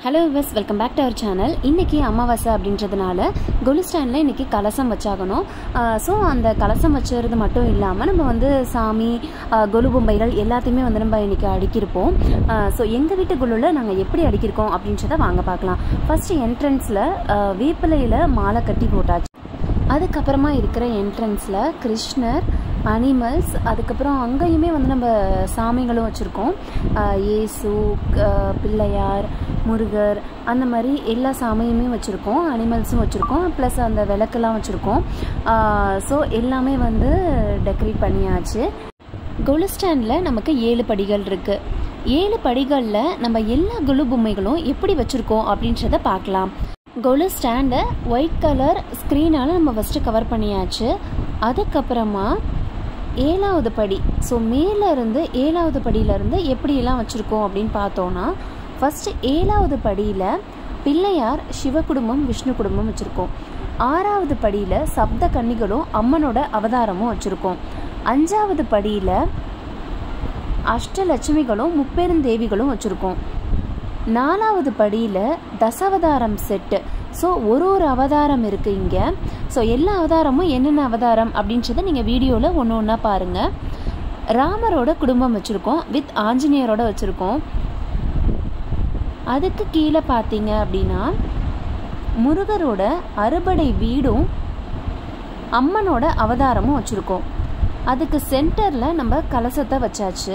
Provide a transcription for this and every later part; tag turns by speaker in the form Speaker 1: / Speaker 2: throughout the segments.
Speaker 1: hello விஸ் welcome back to our channel இன்றைக்கி அமாவாசை அப்படின்றதுனால கொலு ஸ்டாண்டில் இன்றைக்கி கலசம் வச்சாகணும் ஸோ அந்த கலசம் வச்சுறது மட்டும் இல்லாமல் நம்ம வந்து சாமி ஆஹ், கொலு பொம்மைகள் எல்லாத்தையுமே வந்து நம்ம இன்றைக்கி அடுக்கியிருப்போம் ஸோ எங்கள் வீட்டு கொலுவில் நாங்கள் எப்படி அடுக்கியிருக்கோம் அப்படின்றத வாங்க பார்க்கலாம் ஃபஸ்ட்டு என்ட்ரன்ஸில் வேப்பிலையில் மாலை கட்டி போட்டாச்சு அதுக்கப்புறமா இருக்கிற என்ட்ரன்ஸில் கிருஷ்ணர் அனிமல்ஸ் அதுக்கப்புறம் அங்கேயுமே வந்து நம்ம சாமிகளும் வச்சுருக்கோம் இயேசு க- பிள்ளையார் முருகர் அந்த மாதிரி எல்லா சாமியுமே வச்சுருக்கோம் அனிமல்ஸும் வச்சுருக்கோம் ப்ளஸ் அந்த விளக்கெல்லாம் வச்சுருக்கோம் ஸோ எல்லாமே வந்து டெக்கரேட் பண்ணியாச்சு கொலு ஸ்டாண்டில் நமக்கு ஏழு படிகள் இருக்குது ஏழு படிகளில் நம்ம எல்லா கொலு பொம்மைகளும் எப்படி வச்சுருக்கோம் அப்படின்றத பார்க்கலாம் கொலு ஸ்டாண்டை ஒயிட் கலர் ஸ்க்ரீனால் நம்ம ஃபஸ்ட்டு கவர் பண்ணியாச்சு அதுக்கப்புறமா ஏழாவது படி ஸோ மேலேருந்து ஏழாவது படியிலேருந்து எப்படியெல்லாம் வச்சுருக்கோம் அப்படின்னு பார்த்தோன்னா ஃபஸ்ட்டு ஏழாவது படியில் பிள்ளையார் சிவ குடும்பம் விஷ்ணு குடும்பம் வச்சுருக்கோம் ஆறாவது படியில் சப்த கன்னிகளும் அம்மனோட அவதாரமும் வச்சுருக்கோம் அஞ்சாவது படியில் அஷ்டலட்சுமிகளும் முப்பெருந்தேவிகளும் வச்சுருக்கோம் நாலாவது படியில் தசாவதாரம் செட்டு ஸோ ஒரு ஒரு அவதாரம் இருக்குது இங்கே ஸோ எல்லா அவதாரமும் என்னென்ன அவதாரம் அப்படின்றத நீங்கள் வீடியோவில் ஒன்று ஒன்றா பாருங்கள் ராமரோட குடும்பம் வச்சுருக்கோம் வித் ஆஞ்சநேயரோட வச்சுருக்கோம் அதுக்கு கீழே பார்த்தீங்க அப்படின்னா முருகரோட அறுபடை வீடும் அம்மனோட அவதாரமும் வச்சுருக்கோம் அதுக்கு சென்டரில் நம்ம கலசத்தை வச்சாச்சு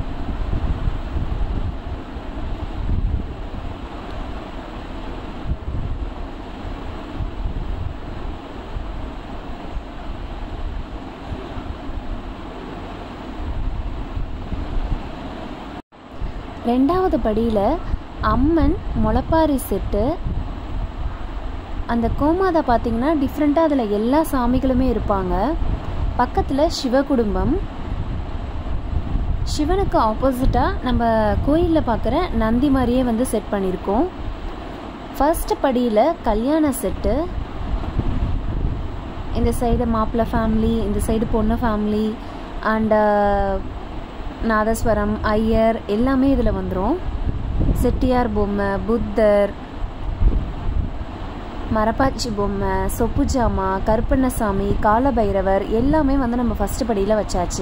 Speaker 1: ரெண்டாவது படியில் அம்மன் முளைப்பாரி செட்டு அந்த கோமாதா பார்த்தீங்கன்னா டிஃப்ரெண்ட்டாக அதில் எல்லா சாமிகளுமே இருப்பாங்க பக்கத்தில் சிவகுடும்பம் சிவனுக்கு ஆப்போசிட்டாக நம்ம கோயிலில் பார்க்குற நந்தி மாதிரியே வந்து செட் பண்ணியிருக்கோம் ஃபர்ஸ்ட் படியில் கல்யாண செட்டு இந்த சைடு மாப்பிள்ளை ஃபேமிலி இந்த சைடு பொண்ணு ஃபேமிலி அண்டு நாதஸ்வரம் ஐயர் எல்லாமே இதில் வந்துடும் செட்டியார் பொம்மை புத்தர் மரப்பாச்சி பொம்மை சொப்பு ஜாமா கருப்பண்ணசாமி காலபைரவர் எல்லாமே வந்து நம்ம ஃபஸ்ட்டு படியில் வச்சாச்சு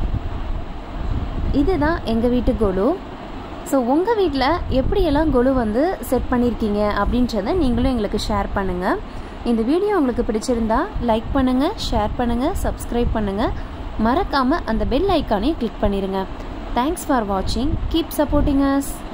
Speaker 1: இதுதான் எங்கள் வீட்டு கொலு ஸோ உங்கள் வீட்டில் எப்படியெல்லாம் கொலு வந்து செட் பண்ணியிருக்கீங்க அப்படின்றத நீங்களும் எங்களுக்கு ஷேர் பண்ணுங்கள் இந்த வீடியோ உங்களுக்கு பிடிச்சிருந்தா லைக் பண்ணுங்கள் ஷேர் பண்ணுங்கள் சப்ஸ்கிரைப் பண்ணுங்கள் மறக்காமல் அந்த பெல் ஐக்கானையும் கிளிக் பண்ணிடுங்க தேங்க்ஸ் ஃபார் வாட்சிங் கீப் சப்போர்ட்டிங் அஸ்